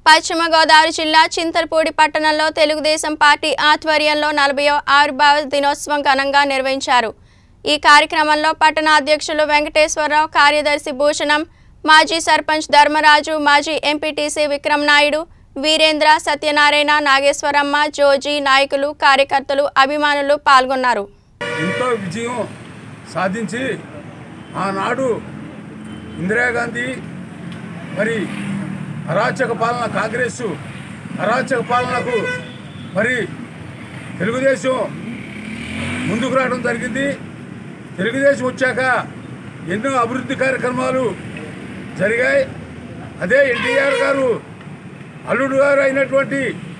పశ్చిమ గోదావరి జిల్లా చింతలపూడి పట్టణంలో తెలుగుదేశం పార్టీ ఆధ్వర్యంలో నలభై ఆవిర్భావ దినోత్సవం ఘనంగా నిర్వహించారు ఈ కార్యక్రమంలో పట్టణ అధ్యక్షులు వెంకటేశ్వరరావు కార్యదర్శి భూషణం మాజీ సర్పంచ్ ధర్మరాజు మాజీ ఎంపీటీసీ విక్రమ్ నాయుడు వీరేంద్ర సత్యనారాయణ నాగేశ్వరమ్మ జోజీ నాయకులు కార్యకర్తలు అభిమానులు పాల్గొన్నారు ఎంతో విజయం సాధించి ఆనాడు ఇందిరాగాంధీ మరి అరాచక పాలన కాంగ్రెస్ అరాచక పాలనకు మరి తెలుగుదేశం ముందుకు రావడం జరిగింది తెలుగుదేశం వచ్చాక ఎన్నో అభివృద్ధి కార్యక్రమాలు జరిగాయి అదే ఎన్టీఆర్ గారు అల్లుడు గారు అయినటువంటి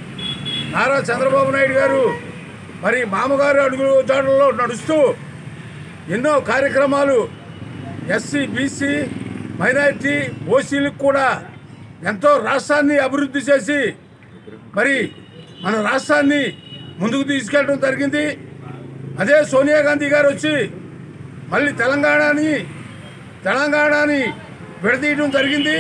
నారా చంద్రబాబు నాయుడు గారు మరి మామగారు అడుగు జాడల్లో నడుస్తూ ఎన్నో కార్యక్రమాలు ఎస్సీ బీసీ మైనారిటీ ఓసీలకు కూడా ఎంతో రాష్ట్రాన్ని అభివృద్ధి చేసి మరి మన రాష్ట్రాన్ని ముందుకు తీసుకెళ్ళడం జరిగింది అదే సోనియా గాంధీ గారు వచ్చి మళ్ళీ తెలంగాణని తెలంగాణని విడదీయడం జరిగింది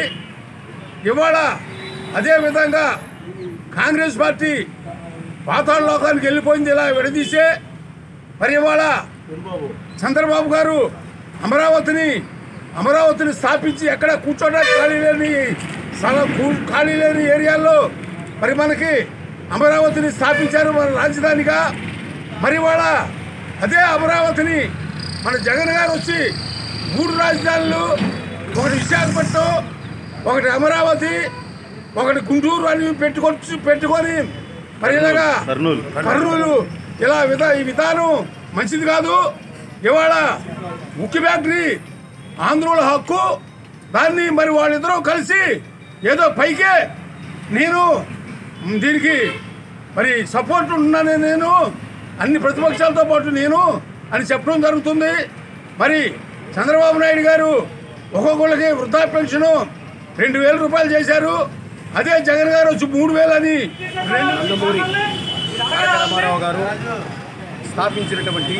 ఇవాళ అదే విధంగా కాంగ్రెస్ పార్టీ పాతాళ లోకానికి వెళ్ళిపోయింది ఇలా విడదీసే మరి ఇవాళ చంద్రబాబు గారు అమరావతిని అమరావతిని స్థాపించి ఎక్కడ కూర్చోడానికి ఖాళీ లేని స్థలం కూ- ఖాళీ లేని ఏరియాల్లో మరి మనకి అమరావతిని స్థాపించారు మన రాజధానిగా మరి ఇవాళ అదే అమరావతిని మన జగన్ గారు వచ్చి మూడు రాజధానులు ఒకటి విశాఖపట్నం ఒకటి అమరావతి ఒకటి గుంటూరు అని పెట్టుకొని పెట్టుకొని మరి ఇలాగా కర్నూలు ఇలా విధా ఈ విధానం మంచిది కాదు ఇవాళ ముఖ్య ఫ్యాక్టరీ ఆంధ్రుల హక్కు దాన్ని మరి వాళ్ళిద్దరూ కలిసి ఏదో పైకే నేను దీనికి మరి సపోర్ట్ ఉన్నానే నేను అన్ని ప్రతిపక్షాలతో పాటు నేను అని చెప్పడం జరుగుతుంది మరి చంద్రబాబు నాయుడు గారు ఒక్కొక్కళ్ళకి వృద్ధా పెన్షను రెండు వేల రూపాయలు చేశారు అదే జగన్ గారు వచ్చి మూడు వేలని రెండు నందమూరి తారక రామారావు గారు స్థాపించినటువంటి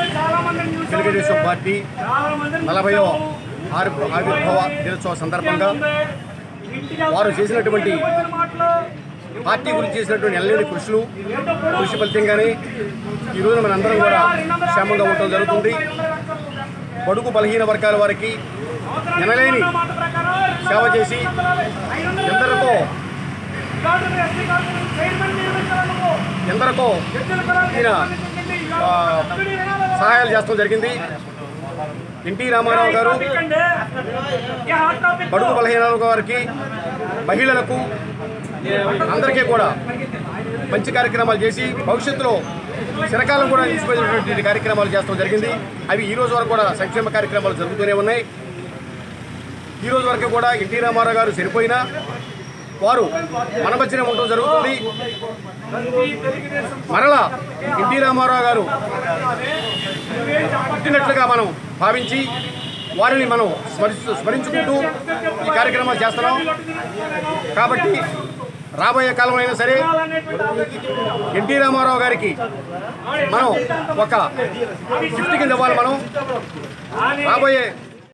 తెలుగుదేశం పార్టీ నలభైవ ఆరు ఆవిర్భావ దినోత్సవ సందర్భంగా వారు చేసినటువంటి పార్టీ గురించి చేసినటువంటి ఎల్లడి కృషులు కృషి ఫలితంగానే ఈ రోజున మనందరం కూడా క్షేమంగా ఉండటం జరుగుతుంది బడుగు బలహీన వర్గాల వారికి ఎనలేని సేవ చేసి ఎందరికో ఎందరికో ఈయన ఆ, సహాయాలు చేస్తూ జరిగింది ఎన్టీ రామారావు గారు బడుగు బలహీన వారికి మహిళలకు అందరికీ కూడా మంచి కార్యక్రమాలు చేసి భవిష్యత్తులో చిరకాలం కూడా నిలిచిపోయినటువంటి కార్యక్రమాలు చేస్తూ జరిగింది అవి ఈ రోజు వరకు కూడా సంక్షేమ కార్యక్రమాలు జరుగుతూనే ఉన్నాయి ఈ రోజు వరకు కూడా ఎన్టీ రామారావు గారు చనిపోయినా వారు మన మధ్యనే ఉండటం జరుగుతుంది మరలా ఎన్టీ రామారావు గారు పుట్టినట్లుగా మనం భావించి వారిని మనం స్మరిస్తూ స్మరించుకుంటూ ఈ కార్యక్రమాలు చేస్తున్నాం కాబట్టి రాబోయే కాలంలో అయినా సరే ఎన్టీ రామారావు గారికి మనం ఒక గిఫ్ట్ కింద ఇవ్వాలి మనం రాబోయే